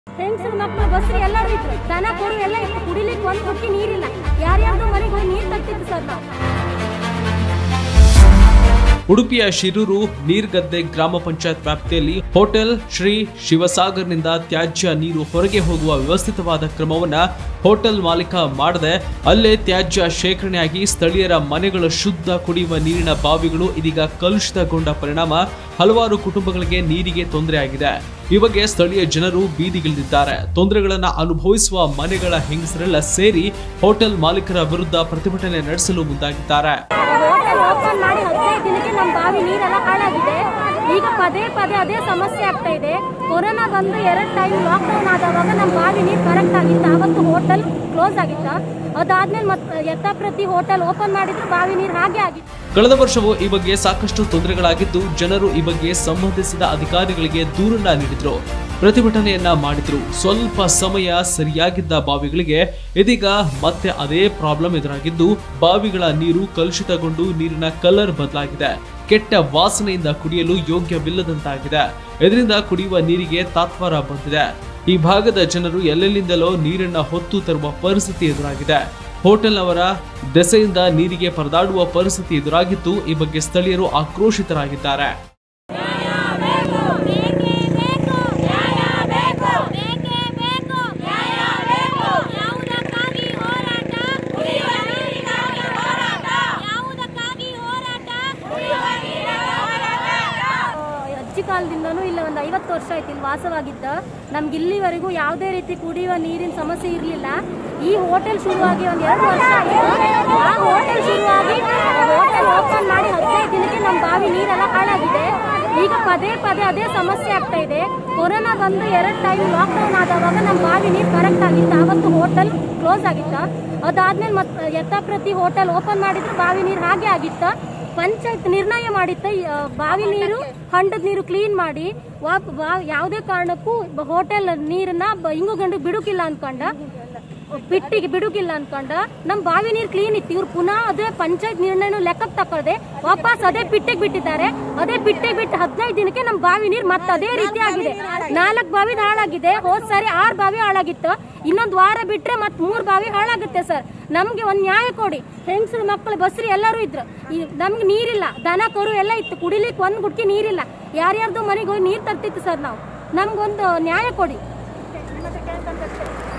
ಹೆಂಗಸರು ಮಕ್ಕಳು ಬಸ್ರಿ ಎಲ್ಲರೂ ಇದ್ರು ದನ ಕೊಡು ಎಲ್ಲ ಇತ್ತು ಕುಡಿಲಿಕ್ಕೆ ಒಂದು ಹುಟ್ಟಿ ನೀರಿಲ್ಲ ಯಾರ್ಯಾರ್ದು ಮನೆಗೆ ಹೋಗಿ ನೀರು ತರ್ತಿತ್ತು ಸರ್ ನಾವು ಉಡುಪಿಯ ಶಿರೂರು ನೀರ್ಗದ್ದೆ ಗ್ರಾಮ ಪಂಚಾಯತ್ ವ್ಯಾಪ್ತಿಯಲ್ಲಿ ಹೋಟೆಲ್ ಶ್ರೀ ಶಿವಸಾಗರ್ನಿಂದ ತ್ಯಾಜ್ಯ ನೀರು ಹೊರಗೆ ಹೋಗುವ ವ್ಯವಸ್ಥಿತವಾದ ಕ್ರಮವನ್ನ ಹೋಟೆಲ್ ಮಾಲೀಕ ಮಾಡದೆ ಅಲ್ಲೇ ತ್ಯಾಜ್ಯ ಶೇಖರಣೆಯಾಗಿ ಸ್ಥಳೀಯರ ಮನೆಗಳ ಶುದ್ಧ ಕುಡಿಯುವ ನೀರಿನ ಬಾವಿಗಳು ಇದೀಗ ಕಲುಷಿತಗೊಂಡ ಪರಿಣಾಮ ಹಲವಾರು ಕುಟುಂಬಗಳಿಗೆ ನೀರಿಗೆ ತೊಂದರೆಯಾಗಿದೆ ಈ ಬಗ್ಗೆ ಸ್ಥಳೀಯ ಜನರು ಬೀದಿಗಿಳಿದಿದ್ದಾರೆ ತೊಂದರೆಗಳನ್ನ ಅನುಭವಿಸುವ ಮನೆಗಳ ಹೆಂಗಸರೆಲ್ಲ ಸೇರಿ ಹೋಟೆಲ್ ಮಾಲೀಕರ ವಿರುದ್ಧ ಪ್ರತಿಭಟನೆ ನಡೆಸಲು ಮುಂದಾಗಿದ್ದಾರೆ ಹೋಟೆಲ್ ಓಪನ್ ಮಾಡಿ ಹದಿನೈದು ದಿನಕ್ಕೆ ನಮ್ಮ ಬಾವಿ ನೀರೆಲ್ಲ ಹಾಳಾಗಿದೆ ಈಗ ಪದೇ ಪದೇ ಅದೇ ಸಮಸ್ಯೆ ಆಗ್ತಾ ಇದೆ ಕೊರೋನಾ ಬಂದು ಎರಡು ಟೈಮ್ ಲಾಕ್ಡೌನ್ ಆದವಾಗ ನಮ್ಮ ಬಾವಿ ನೀರು ಕರೆಕ್ಟ್ ಆಗಿತ್ತು ಆವತ್ತು ಹೋಟೆಲ್ ಕ್ಲೋಸ್ ಆಗಿತ್ತ ಅದಾದ್ಮೇಲೆ ಮತ್ತೆ ಯಥಾಪ್ರತಿ ಹೋಟೆಲ್ ಓಪನ್ ಮಾಡಿದ್ರು ಬಾವಿ ನೀರು ಹಾಗೆ ಆಗಿತ್ತು ಕಳೆದ ವರ್ಷವೂ ಈ ಬಗ್ಗೆ ಸಾಕಷ್ಟು ತೊಂದರೆಗಳಾಗಿದ್ದು ಜನರು ಈ ಬಗ್ಗೆ ಸಂಬಂಧಿಸಿದ ಅಧಿಕಾರಿಗಳಿಗೆ ದೂರನ್ನ ನೀಡಿದ್ರು ಪ್ರತಿಭಟನೆಯನ್ನ ಮಾಡಿದ್ರು ಸ್ವಲ್ಪ ಸಮಯ ಸರಿಯಾಗಿದ್ದ ಬಾವಿಗಳಿಗೆ ಇದೀಗ ಮತ್ತೆ ಅದೇ ಪ್ರಾಬ್ಲಮ್ ಎದುರಾಗಿದ್ದು ಬಾವಿಗಳ ನೀರು ಕಲುಷಿತಗೊಂಡು ನೀರಿನ ಕಲರ್ ಬದಲಾಗಿದೆ ಕೆಟ್ಟ ವಾಸನೆಯಿಂದ ಕುಡಿಯಲು ಯೋಗ್ಯವಿಲ್ಲದಂತಾಗಿದೆ ಇದರಿಂದ ಕುಡಿಯುವ ನೀರಿಗೆ ತಾತ್ವಾರ ಬಂದಿದೆ ಈ ಭಾಗದ ಜನರು ಎಲ್ಲೆಲ್ಲಿಂದಲೋ ನೀರನ್ನ ಹೊತ್ತು ತರುವ ಪರಿಸ್ಥಿತಿ ಎದುರಾಗಿದೆ ಹೋಟೆಲ್ನವರ ದೆಸೆಯಿಂದ ನೀರಿಗೆ ಪರದಾಡುವ ಪರಿಸ್ಥಿತಿ ಎದುರಾಗಿದ್ದು ಈ ಬಗ್ಗೆ ಸ್ಥಳೀಯರು ಆಕ್ರೋಶಿತರಾಗಿದ್ದಾರೆ ಅಜ್ಜಿ ಕಾಲದಿಂದನೂ ಇಲ್ಲ ಒಂದು ಐವತ್ತು ವರ್ಷ ಆಯ್ತು ಇಲ್ಲಿ ವಾಸವಾಗಿದ್ದ ನಮ್ಗೆ ಇಲ್ಲಿವರೆಗೂ ಯಾವುದೇ ರೀತಿ ಕುಡಿಯುವ ನೀರಿನ ಸಮಸ್ಯೆ ಇರಲಿಲ್ಲ ಈ ಹೋಟೆಲ್ ಶುರುವಾಗಿ ಒಂದು ಎರಡು ವರ್ಷ ಆಯಿತು ಆ ಹೋಟೆಲ್ ಶುರುವಾಗಿ ಹೋಟೆಲ್ ಓಪನ್ ಮಾಡಿ ಹದಿನೈದು ದಿನಕ್ಕೆ ನಮ್ಮ ಬಾವಿ ನೀರೆಲ್ಲ ಹಾಳಾಗಿದೆ ಈಗ ಪದೇ ಪದೇ ಅದೇ ಸಮಸ್ಯೆ ಆಗ್ತಾ ಇದೆ ಕೊರೋನಾ ಬಂದು ಎರಡು ಟೈಮ್ ಲಾಕ್ಡೌನ್ ಆದವಾಗ ನಮ್ಮ ಬಾವಿ ನೀರು ಕರೆಕ್ಟ್ ಆಗಿತ್ತು ಆವತ್ತು ಹೋಟೆಲ್ ಕ್ಲೋಸ್ ಆಗಿತ್ತ ಅದಾದ್ಮೇಲೆ ಮತ್ತೆ ಯಥಾಪ್ರತಿ ಹೋಟೆಲ್ ಓಪನ್ ಮಾಡಿದ್ರು ಬಾವಿ ನೀರು ಹಾಗೆ ಆಗಿತ್ತ ಪಂಚಾಯತ್ ನಿರ್ಣಯ ಮಾಡಿತ್ತ ಈ, ಆ, ಬಾವಿ ನೀರು ಹಂಡದ ನೀರು ಕ್ಲೀನ್ ಮಾಡಿ ವಾ- ವಾ- ಯಾವುದೇ ಕಾರಣಕ್ಕೂ ಬ- ಹೋಟೆಲ್ ನೀರನ್ನ ಬ- ಹಿಂಗು ಗಂಡು ಬಿಡುಕಿಲ್ಲ ಅನ್ಕೊಂಡ ಬಿಟ್ಟಿಗೆ ಬಿಡುಗಿಲ್ಲ ಅನ್ಕೊಂಡ ನಮ್ ಬಾವಿ ನೀರು ಕ್ಲೀನ್ ಇತ್ತು ಇವ್ರು ಪುನಃ ಅದೇ ಪಂಚಾಯತ್ ನಿರ್ಣಯನ ಲೆಕ್ಕಕ್ಕೆ ತಕೊಳ್ಳದೆ ವಾಪಸ್ ಅದೇ ಪಿಟ್ಟಿಗೆ ಬಿಟ್ಟಿದ್ದಾರೆ ಅದೇ ಪಿಟ್ಟಿಗೆ ಬಿಟ್ಟು ಹದಿನೈದು ದಿನಕ್ಕೆ ನಮ್ ಬಾವಿ ನೀರು ಮತ್ತೆ ಅದೇ ರೀತಿ ಆಗಿದೆ ನಾಲ್ಕು ಬಾವಿ ಹಾಳಾಗಿದೆ ಹೋದ್ ಸಾರಿ ಆರ್ ಬಾವಿ ಹಾಳಾಗಿತ್ತು ಇನ್ನೊಂದು ವಾರ ಬಿಟ್ರೆ ಮತ್ ಮೂರ್ ಬಾವಿ ಹಾಳಾಗುತ್ತೆ ಸರ್ ನಮ್ಗೆ ಒಂದ್ ನ್ಯಾಯ ಕೊಡಿ ಹೆಂಗಸರು ಮಕ್ಕಳು ಬಸ್ರಿ ಎಲ್ಲರೂ ಇದ್ರು ಈ- ನಮ್ಗೆ ನೀರಿಲ್ಲ ದನ ಕರು ಎಲ್ಲ ಇತ್ತು ಕುಡಿಲಿಕ್ಕೆ ಒಂದ್ ಗುಡ್ಕಿ ನೀರಿಲ್ಲ ಯಾರ್ಯಾರ್ದು ಮನೆಗೆ ಹೋಗಿ ನೀರ್ ತರ್ತಿತ್ತು ಸರ್ ನಾವು ನಮ್ಗೊಂದು ನ್ಯಾಯ ಕೊಡಿ